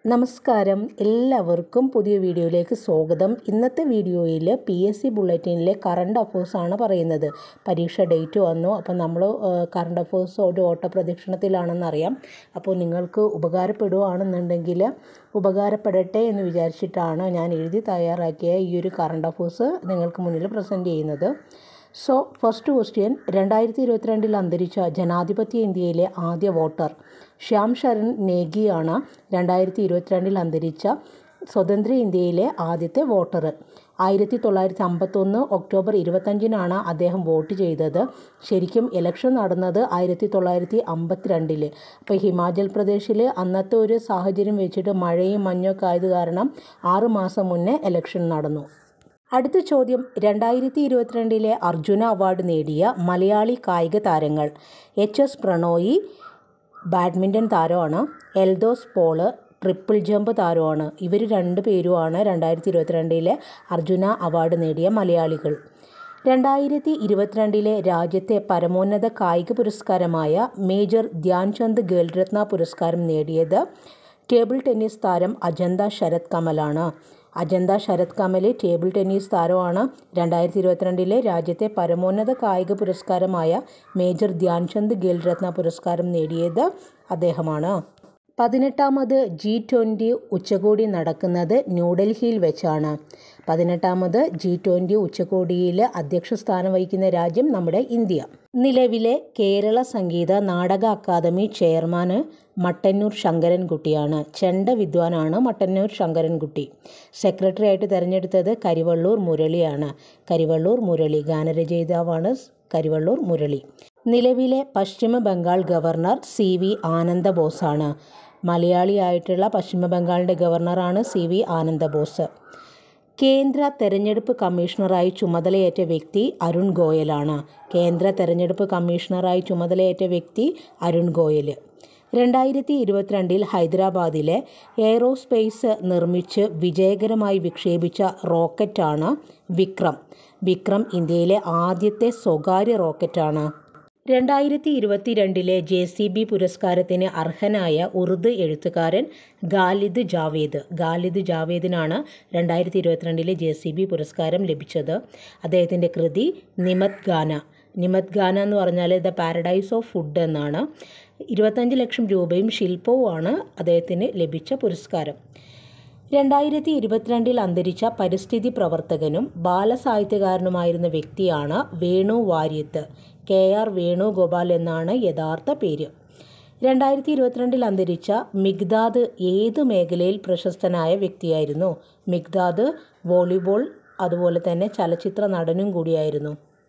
നമസ്കാരം എല്ലാവർക്കും പുതിയ വീഡിയോയിലേക്ക് സ്വാഗതം ഇന്നത്തെ വീഡിയോയിൽ പി എസ് സി ബുള്ളറ്റിനിലെ കറണ്ട് അഫേഴ്സാണ് പറയുന്നത് പരീക്ഷ ഡേറ്റ് വന്നു അപ്പോൾ നമ്മൾ കറണ്ട് അഫേഴ്സ് ഒരു ഓട്ടപ്രദക്ഷിണത്തിലാണെന്നറിയാം അപ്പോൾ നിങ്ങൾക്ക് ഉപകാരപ്പെടുകയാണെന്നുണ്ടെങ്കിൽ ഉപകാരപ്പെടട്ടെ എന്ന് വിചാരിച്ചിട്ടാണ് ഞാൻ എഴുതി തയ്യാറാക്കിയ ഈ ഒരു കറണ്ട് അഫേഴ്സ് നിങ്ങൾക്ക് മുന്നിൽ പ്രസൻറ്റ് ചെയ്യുന്നത് സോ ഫസ്റ്റ് ക്വസ്റ്റ്യൻ രണ്ടായിരത്തി ഇരുപത്തിരണ്ടിൽ അന്തരിച്ച ജനാധിപത്യ ഇന്ത്യയിലെ ആദ്യ വോട്ടർ ശ്യാം ശരൺ നേഗിയാണ് രണ്ടായിരത്തി ഇരുപത്തിരണ്ടിൽ അന്തരിച്ച സ്വതന്ത്ര ഇന്ത്യയിലെ ആദ്യത്തെ വോട്ടർ ആയിരത്തി തൊള്ളായിരത്തി അമ്പത്തൊന്ന് ഒക്ടോബർ ഇരുപത്തഞ്ചിനാണ് അദ്ദേഹം വോട്ട് ചെയ്തത് ശരിക്കും ഇലക്ഷൻ നടന്നത് ആയിരത്തി തൊള്ളായിരത്തി അമ്പത്തിരണ്ടിൽ അപ്പോൾ ഹിമാചൽ പ്രദേശിൽ അന്നത്തെ ഒരു സാഹചര്യം വെച്ചിട്ട് മഴയും മഞ്ഞൊക്കെ ആയത് കാരണം ആറ് മാസം മുന്നേ ഇലക്ഷൻ നടന്നു അടുത്ത ചോദ്യം രണ്ടായിരത്തി ഇരുപത്തിരണ്ടിലെ അർജുന അവാർഡ് നേടിയ മലയാളി കായിക താരങ്ങൾ എച്ച് എസ് പ്രണോയി ബാഡ്മിൻ്റൺ താരമാണ് എൽദോസ് പോള് ട്രിപ്പിൾ ജമ്പ് താരമാണ് ഇവർ രണ്ട് പേരുമാണ് രണ്ടായിരത്തി ഇരുപത്തിരണ്ടിലെ അർജുന അവാർഡ് നേടിയ മലയാളികൾ രണ്ടായിരത്തി ഇരുപത്തിരണ്ടിലെ രാജ്യത്തെ പരമോന്നത കായിക പുരസ്കാരമായ മേജർ ധ്യാൻചന്ദ് ഖേൽരത്ന പുരസ്കാരം നേടിയത് ടേബിൾ ടെന്നീസ് താരം അജന്ത ശരത് കമലാണ് അജന്ത ശരത് കമൽ ടേബിൾ ടെന്നീസ് താരമാണ് രണ്ടായിരത്തി ഇരുപത്തിരണ്ടിലെ രാജ്യത്തെ പരമോന്നത കായിക പുരസ്കാരമായ മേജർ ധ്യാൻചന്ദ് ഖേൽരത്ന പുരസ്കാരം നേടിയത് അദ്ദേഹമാണ് പതിനെട്ടാമത് ജി ട്വൻ്റി ഉച്ചകോടി നടക്കുന്നത് ന്യൂഡൽഹിയിൽ വെച്ചാണ് പതിനെട്ടാമത് ജി ട്വൻ്റി ഉച്ചകോടിയിൽ അധ്യക്ഷ സ്ഥാനം വഹിക്കുന്ന രാജ്യം നമ്മുടെ ഇന്ത്യ നിലവിലെ കേരള സംഗീത നാടക അക്കാദമി ചെയർമാന് മട്ടന്നൂർ ശങ്കരൻകുട്ടിയാണ് ചെണ്ട വിദ്വാനാണ് മട്ടന്നൂർ ശങ്കരൻകുട്ടി സെക്രട്ടറി ആയിട്ട് തിരഞ്ഞെടുത്തത് കരിവള്ളൂർ മുരളിയാണ് കരിവള്ളൂർ മുരളി ഗാനരചയിതാവാണ് കരിവള്ളൂർ മുരളി നിലവിലെ Paschima Bengal governor C V ആനന്ദബോസാണ് മലയാളിയായിട്ടുള്ള പശ്ചിമ ബംഗാളിൻ്റെ ഗവർണറാണ് സി വി ആനന്ദബോസ് കേന്ദ്ര തെരഞ്ഞെടുപ്പ് കമ്മീഷണറായി ചുമതലയേറ്റ വ്യക്തി അരുൺ ഗോയലാണ് കേന്ദ്ര തെരഞ്ഞെടുപ്പ് കമ്മീഷണറായി ചുമതലയേറ്റ വ്യക്തി അരുൺ ഗോയൽ രണ്ടായിരത്തി ഇരുപത്തിരണ്ടിൽ ഹൈദരാബാദിലെ എയ്റോസ്പേസ് നിർമ്മിച്ച് വിജയകരമായി വിക്ഷേപിച്ച റോക്കറ്റാണ് വിക്രം വിക്രം ഇന്ത്യയിലെ ആദ്യത്തെ സ്വകാര്യ റോക്കറ്റാണ് രണ്ടായിരത്തി ഇരുപത്തിരണ്ടിലെ ജെ സി ബി പുരസ്കാരത്തിന് അർഹനായ ഉറുദു എഴുത്തുകാരൻ ഗാലിദ് ജാവേദ് ഗാലിദ് ജാവേദിനാണ് രണ്ടായിരത്തി ഇരുപത്തിരണ്ടിലെ ജെ സി ബി പുരസ്കാരം ലഭിച്ചത് അദ്ദേഹത്തിൻ്റെ കൃതി നിമത് ഗാന നിമത് ഗാന എന്ന് പറഞ്ഞാൽ ദ പാരഡൈസ് ഓഫ് ഫുഡ് എന്നാണ് ഇരുപത്തഞ്ച് ലക്ഷം രൂപയും ശില്പവുമാണ് അദ്ദേഹത്തിന് ലഭിച്ച പുരസ്കാരം രണ്ടായിരത്തി ഇരുപത്തിരണ്ടിൽ അന്തരിച്ച പരിസ്ഥിതി പ്രവർത്തകനും ബാലസാഹിത്യകാരനുമായിരുന്ന വ്യക്തിയാണ് വേണു വാര്യത്ത് കെ ആർ വേണുഗോപാൽ എന്നാണ് യഥാർത്ഥ പേര് രണ്ടായിരത്തി ഇരുപത്തിരണ്ടിൽ അന്തരിച്ച മിഗ്ദാദ് ഏത് മേഖലയിൽ പ്രശസ്തനായ വ്യക്തിയായിരുന്നു മിഗ്ദാദ് വോളിബോൾ അതുപോലെ തന്നെ ചലച്ചിത്ര നടനും കൂടിയായിരുന്നു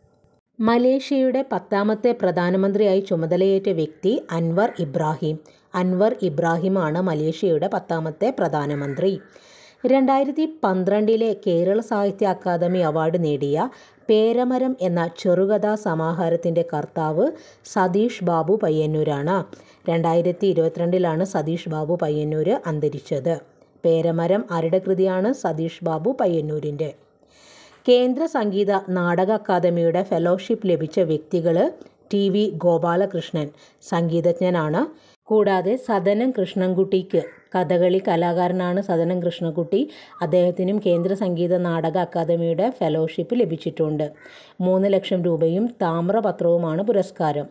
മലേഷ്യയുടെ പത്താമത്തെ പ്രധാനമന്ത്രിയായി ചുമതലയേറ്റ വ്യക്തി അൻവർ ഇബ്രാഹിം അൻവർ ഇബ്രാഹിമാണ് മലേഷ്യയുടെ പത്താമത്തെ പ്രധാനമന്ത്രി രണ്ടായിരത്തി പന്ത്രണ്ടിലെ കേരള സാഹിത്യ അക്കാദമി അവാർഡ് നേടിയ പേരമരം എന്ന ചെറുകഥാ സമാഹാരത്തിൻ്റെ കർത്താവ് സതീഷ് ബാബു പയ്യന്നൂരാണ് രണ്ടായിരത്തി ഇരുപത്തിരണ്ടിലാണ് സതീഷ് ബാബു പയ്യന്നൂർ അന്തരിച്ചത് പേരമരം ആരുടെ കൃതിയാണ് സതീഷ് ബാബു പയ്യന്നൂരിൻ്റെ കേന്ദ്ര സംഗീത നാടക അക്കാദമിയുടെ ഫെലോഷിപ്പ് ലഭിച്ച വ്യക്തികൾ ടി വി ഗോപാലകൃഷ്ണൻ സംഗീതജ്ഞനാണ് കൂടാതെ സദനം കൃഷ്ണൻകുട്ടിക്ക് കഥകളി കലാകാരനാണ് സദനം കൃഷ്ണൻകുട്ടി അദ്ദേഹത്തിനും കേന്ദ്ര സംഗീത നാടക അക്കാദമിയുടെ ഫെലോഷിപ്പ് ലഭിച്ചിട്ടുണ്ട് മൂന്ന് ലക്ഷം രൂപയും താമ്രപത്രവുമാണ് പുരസ്കാരം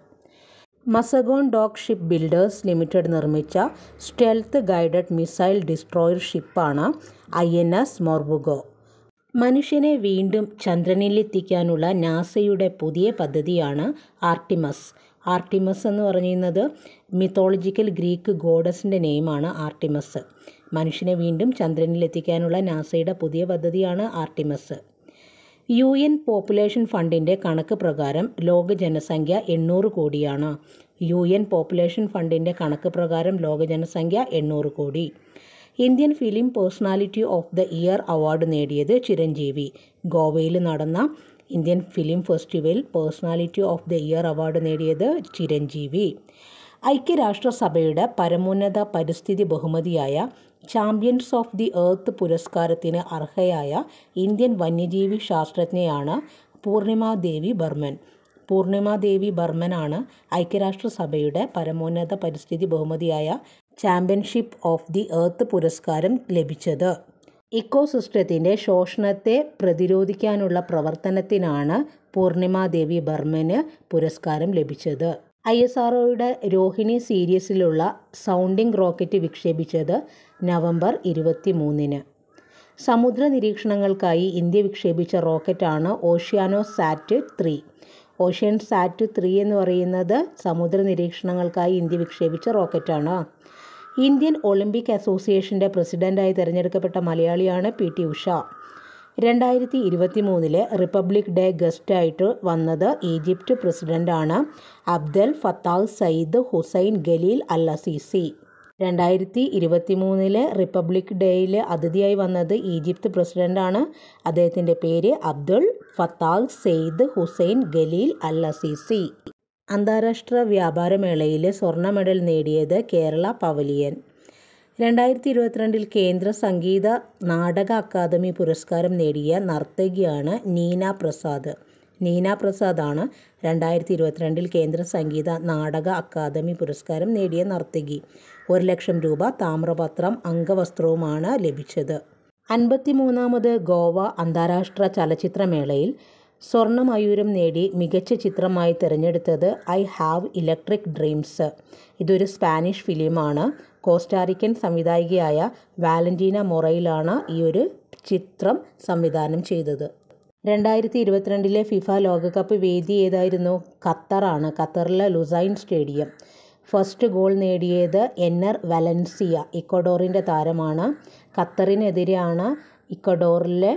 Mazagon dock ship builders limited നിർമ്മിച്ച സ്റ്റെൽത്ത് ഗൈഡഡ് മിസൈൽ ഡിസ്ട്രോയർ ഷിപ്പാണ് ഐ എൻ എസ് മോർബുഗോ മനുഷ്യനെ വീണ്ടും ചന്ദ്രനിലെത്തിക്കാനുള്ള നാസയുടെ പുതിയ പദ്ധതിയാണ് ആർട്ടിമസ് ആർട്ടിമസ് എന്ന് പറയുന്നത് മിത്തോളജിക്കൽ ഗ്രീക്ക് ഗോഡസിൻ്റെ നെയിമാണ് ആർട്ടിമസ് മനുഷ്യനെ വീണ്ടും ചന്ദ്രനിലെത്തിക്കാനുള്ള നാസയുടെ പുതിയ പദ്ധതിയാണ് ആർട്ടിമസ് യു എൻ പോപ്പുലേഷൻ ഫണ്ടിൻ്റെ കണക്ക് പ്രകാരം ലോക ജനസംഖ്യ എണ്ണൂറ് കോടിയാണ് യു എൻ പോപ്പുലേഷൻ ഫണ്ടിൻ്റെ കണക്ക് പ്രകാരം ലോക ജനസംഖ്യ എണ്ണൂറ് കോടി Indian film personality of the year award നേടിയത് ചിരഞ്ജീവി ഗോവയിൽ നടന്ന Indian film festival personality of the year award നേടിയത് ചിരഞ്ജീവി ഐക്യരാഷ്ട്രസഭയുടെ പരമോന്നത പരിസ്ഥിതി ബഹുമതിയായ ചാമ്പ്യൻസ് ഓഫ് ദി എർത്ത് പുരസ്കാരത്തിന് അർഹയായ ഇന്ത്യൻ വന്യജീവി ശാസ്ത്രജ്ഞയാണ് പൂർണിമ ദേവി ബർമൻ പൂർണിമ ദേവി ബർമനാണ് ഐക്യരാഷ്ട്രസഭയുടെ പരമോന്നത പരിസ്ഥിതി ബഹുമതിയായ ചാമ്പ്യൻഷിപ്പ് ഓഫ് ദി എർത്ത് പുരസ്കാരം ലഭിച്ചത് ഇക്കോസിസ്റ്റത്തിൻ്റെ ശോഷണത്തെ പ്രതിരോധിക്കാനുള്ള പ്രവർത്തനത്തിനാണ് പൂർണിമാദേവി ബർമന് പുരസ്കാരം ലഭിച്ചത് ഐ എസ് ആർഒയുടെ രോഹിണി സീരീസിലുള്ള സൗണ്ടിംഗ് റോക്കറ്റ് വിക്ഷേപിച്ചത് നവംബർ ഇരുപത്തി മൂന്നിന് സമുദ്ര നിരീക്ഷണങ്ങൾക്കായി ഇന്ത്യ വിക്ഷേപിച്ച റോക്കറ്റാണ് Oceansat three Oceansat three എന്ന് പറയുന്നത് സമുദ്ര നിരീക്ഷണങ്ങൾക്കായി ഇന്ത്യ വിക്ഷേപിച്ച റോക്കറ്റാണ് ഇന്ത്യൻ ഒളിമ്പിക് അസോസിയേഷൻ്റെ പ്രസിഡൻ്റായി തിരഞ്ഞെടുക്കപ്പെട്ട മലയാളിയാണ് പി ടി ഉഷ രണ്ടായിരത്തി ഇരുപത്തി മൂന്നിലെ റിപ്പബ്ലിക് ഡേ ഗസ്റ്റായിട്ട് വന്നത് ഈജിപ്റ്റ് പ്രസിഡൻ്റാണ് Abdel Fattah Saeed Hussein Khalil al Sisi രണ്ടായിരത്തി ഇരുപത്തി മൂന്നിലെ റിപ്പബ്ലിക് ഡേയിൽ അതിഥിയായി വന്നത് ഈജിപ്ത് പ്രസിഡൻ്റാണ് അദ്ദേഹത്തിൻ്റെ പേര് അബ്ദുൾ ഫത്താഹ് സെയ്ദ് ഹുസൈൻ ഗലീൽ അൽ അസീസി അന്താരാഷ്ട്ര വ്യാപാരമേളയിൽ സ്വർണ്ണ മെഡൽ നേടിയത് കേരള പവലിയൻ രണ്ടായിരത്തി ഇരുപത്തിരണ്ടിൽ കേന്ദ്ര സംഗീത നാടക അക്കാദമി പുരസ്കാരം നേടിയ നർത്തകിയാണ് നീന പ്രസാദ് നീന പ്രസാദാണ് രണ്ടായിരത്തി ഇരുപത്തിരണ്ടിൽ കേന്ദ്ര സംഗീത നാടക അക്കാദമി പുരസ്കാരം നേടിയ നർത്തകി ഒരു ലക്ഷം രൂപ താമ്രപത്രം അംഗവസ്ത്രവുമാണ് ലഭിച്ചത് അൻപത്തിമൂന്നാമത് ഗോവ അന്താരാഷ്ട്ര ചലച്ചിത്രമേളയിൽ സ്വർണ്ണമയൂരം നേടി മികച്ച ചിത്രമായി തിരഞ്ഞെടുത്തത് ഐ ഹാവ് ഇലക്ട്രിക് ഡ്രീംസ് ഇതൊരു സ്പാനിഷ് ഫിലിമാണ് കോസ്റ്റാറിക്കൻ സംവിധായികയായ വാലന്റീന മൊറയിലാണ് ഈ ഒരു ചിത്രം സംവിധാനം ചെയ്തത് രണ്ടായിരത്തി ഇരുപത്തിരണ്ടിലെ ഫിഫ ലോകകപ്പ് വേദി ഏതായിരുന്നു ഖത്തറാണ് ഖത്തറിലെ ലുസൈൻ സ്റ്റേഡിയം ഫസ്റ്റ് ഗോൾ നേടിയത് എന്നർ വലൻസിയ ഇക്വഡോറിൻ്റെ താരമാണ് ഖത്തറിനെതിരെയാണ് ഇക്വഡോറിലെ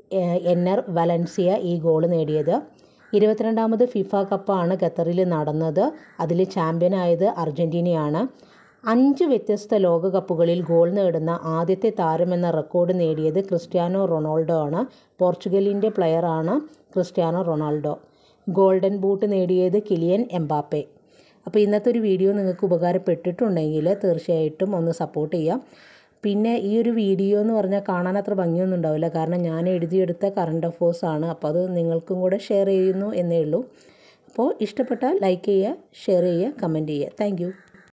എന്നർ വലൻസിയ ഈ ഗോൾ നേടിയത് ഇരുപത്തിരണ്ടാമത് ഫിഫ കപ്പാണ് ഖത്തറിൽ നടന്നത് അതിൽ ചാമ്പ്യനായത് അർജൻറ്റീനയാണ് അഞ്ച് വ്യത്യസ്ത ലോകകപ്പുകളിൽ ഗോൾ നേടുന്ന ആദ്യത്തെ താരമെന്ന റെക്കോർഡ് നേടിയത് ക്രിസ്ത്യാനോ റൊണാൾഡോ ആണ് പോർച്ചുഗലിൻ്റെ പ്ലെയറാണ് ക്രിസ്ത്യാനോ റൊണാൾഡോ ഗോൾഡൻ ബൂട്ട് നേടിയത് കിലിയൻ എംബാപ്പെ അപ്പോൾ ഇന്നത്തെ ഒരു വീഡിയോ നിങ്ങൾക്ക് ഉപകാരപ്പെട്ടിട്ടുണ്ടെങ്കിൽ തീർച്ചയായിട്ടും ഒന്ന് സപ്പോർട്ട് ചെയ്യാം പിന്നെ ഈ ഒരു വീഡിയോ എന്ന് പറഞ്ഞാൽ കാണാൻ അത്ര ഭംഗിയൊന്നും ഉണ്ടാവില്ല കാരണം ഞാൻ എഴുതിയെടുത്ത കറണ്ട് അഫേഴ്സ് ആണ് അപ്പോൾ അത് നിങ്ങൾക്കും കൂടെ ഷെയർ ചെയ്യുന്നു എന്നേ ഉള്ളൂ അപ്പോൾ ഇഷ്ടപ്പെട്ടാൽ ലൈക്ക് ചെയ്യുക ഷെയർ ചെയ്യുക കമൻറ്റ് ചെയ്യുക താങ്ക്